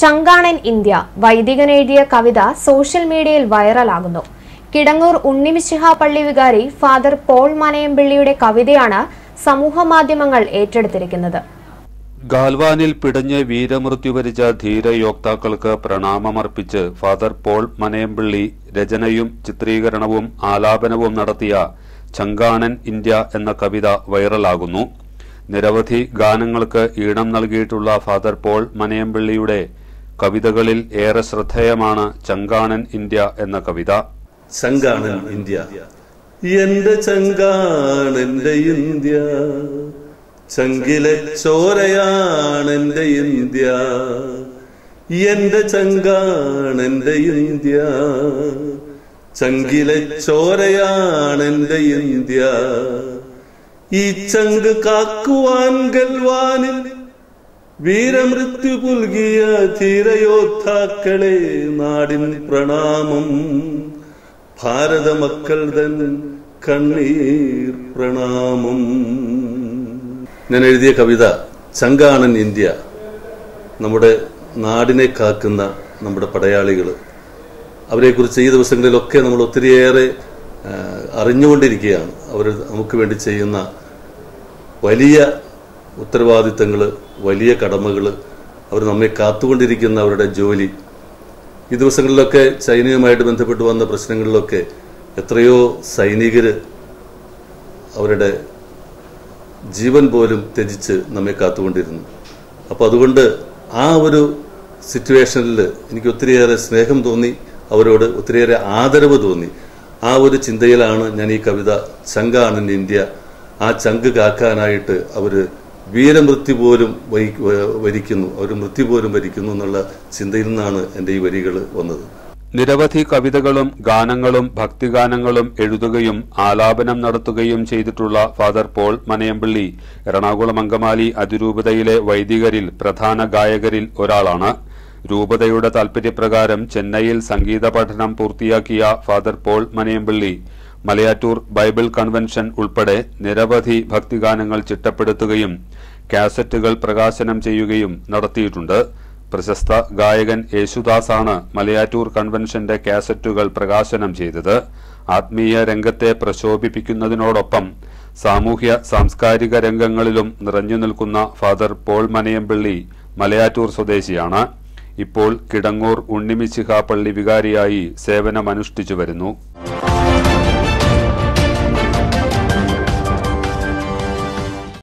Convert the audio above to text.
ചങ്കാണൻ India വൈദികൻ എഴുതിയ കവിത social മീഡിയയിൽ വൈറലാകുന്നു കിടങ്ങൂർ ഉണ്ണിമിശിഹ പള്ളി വികാരി ഫാദർ പോൾ മനയമ്പിള്ളിയുടെ കവിതയാണ് സമൂഹമാധ്യമങ്ങൾ ഏറ്റെടുത്തിരിക്കുന്നത് ഗാൽവാനിൽ പിടഞ്ഞ് വീരമൃത്യു വരിച്ച ധീരയോക്താക്കൾക്ക് പ്രണാമമർപ്പിച്ച് ഫാദർ പോൾ മനയമ്പിള്ളി രചനയും ചിത്രീകരണവും ആലാപനവും നടത്തിയ ചങ്കാണൻ ഇന്ത്യ എന്ന കവിത വൈറലാകുന്നു നിരവധി ഗാനങ്ങൾക്ക് ഈണം നൽകിയിട്ടുള്ള ഫാദർ പോൾ മനയമ്പിള്ളിയുടെ കവിതകളിൽ ഏറെ ശ്രദ്ധേയമാണ് ചങ്കാണൻ ഇന്ത്യ എന്ന കവിത ചങ്കാണൻ ഇന്ത്യ എന്റെ ചങ്കാണെന്റെ ഇന്ത്യ ചങ്കിലെ ചോരയാണെന്റെ ഇന്ത്യ എന്റെ ചങ്കാണെന്റെ ഇന്ത്യ ചങ്കിലെ ചോരയാണെന്റെ ഇന്ത്യ ഈ ചങ്ക് കാക്കുവാൻ ഗൽവാനിൽ വീരമൃത്യു പുൽകിയ ധീരയോദ്ധാക്കളെ നാടിൻ പ്രണാമം ഭാരത മക്കൾ തൻ കണ്ണീർ പ്രണാമം ഞാൻ എഴുതിയ കവിത ചങ്കാണൻ ഇന്ത്യ നമ്മുടെ നാടിനെ കാക്കുന്ന നമ്മുടെ പടയാളികൾ അവരെക്കുറിച്ച് ഈ ദിവസങ്ങളിലൊക്കെ നമ്മൾ ഒത്തിരിയേറെ ആ, അറിഞ്ഞുകൊണ്ടിരിക്കുകയാണ് അവർ നമുക്ക് വേണ്ടി ചെയ്യുന്ന വലിയ ഉത്തരവാദിത്തങ്ങൾ വലിയ കടമകൾ അവർ നമ്മെ കാത്തുകൊണ്ടിരിക്കുന്ന അവരുടെ ജോലി ഈ ദിവസങ്ങളിലൊക്കെ ചൈനയുമായിട്ട് ബന്ധപ്പെട്ട് വന്ന പ്രശ്നങ്ങളിലൊക്കെ എത്രയോ സൈനികര് അവരുടെ ജീവൻ പോലും ത്യജിച്ച് നമ്മെ കാത്തുകൊണ്ടിരുന്നു അപ്പോൾ അതുകൊണ്ട് ആ ഒരു സിറ്റുവേഷനിൽ എനിക്ക് ഒത്തിരിയേറെ സ്നേഹം തോന്നി അവരോട് ഒത്തിരിയേറെ ആദരവ് തോന്നി ആ ഒരു ചിന്തയിലാണ് ഞാൻ ഈ കവിത ചങ്കാണൻ ഇന്ത്യ ആ ചങ്ക് കാക്കാനായിട്ട് അവർ വീരമൃത്യു പോലും വഹി- വ- വരിക്കുന്നു അവർ മൃത്യു പോലും വരിക്കുന്നു എന്നുള്ള ചിന്തയിൽ നിന്നാണ് എൻ്റെ ഈ വരികൾ വന്നത് നിരവധി കവിതകളും ഗാനങ്ങളും ഭക്തിഗാനങ്ങളും എഴുതുകയും ആലാപനം നടത്തുകയും ചെയ്തിട്ടുള്ള ഫാദർ പോൾ മനയമ്പിള്ളി എറണാകുളം അങ്കമാലി അതിരൂപതയിലെ വൈദികരിൽ പ്രധാന ഗായകരിൽ ഒരാളാണ് രൂപതയുടെ താൽപര്യപ്രകാരം ചെന്നൈയിൽ സംഗീത പഠനം പൂർത്തിയാക്കിയ father Paul Manayampilly Malayattoor bible convention ഉൾപ്പെടെ നിരവധി ഭക്തിഗാനങ്ങൾ ചിട്ടപ്പെടുത്തുകയും കാസറ്റുകൾ പ്രകാശനം ചെയ്യുകയും നടത്തിയിട്ടുണ്ട് പ്രശസ്ത ഗായകൻ യേശുദാസാണ് മലയാറ്റൂർ കൺവെൻഷന്റെ കാസറ്റുകൾ പ്രകാശനം ചെയ്തത് ആത്മീയ രംഗത്തെ പ്രശോഭിപ്പിക്കുന്നതിനോടൊപ്പം സാമൂഹ്യ സാംസ്കാരിക രംഗങ്ങളിലും നിറഞ്ഞു നിൽക്കുന്ന ഫാദർ പോൾ മനയമ്പിള്ളി മലയാറ്റൂർ സ്വദേശിയാണ് ഇപ്പോൾ കിടങ്ങൂർ ഉണ്ണിമിശിഹ പള്ളി വികാരിയായി സേവനമനുഷ്ഠിച്ചു വരുന്നു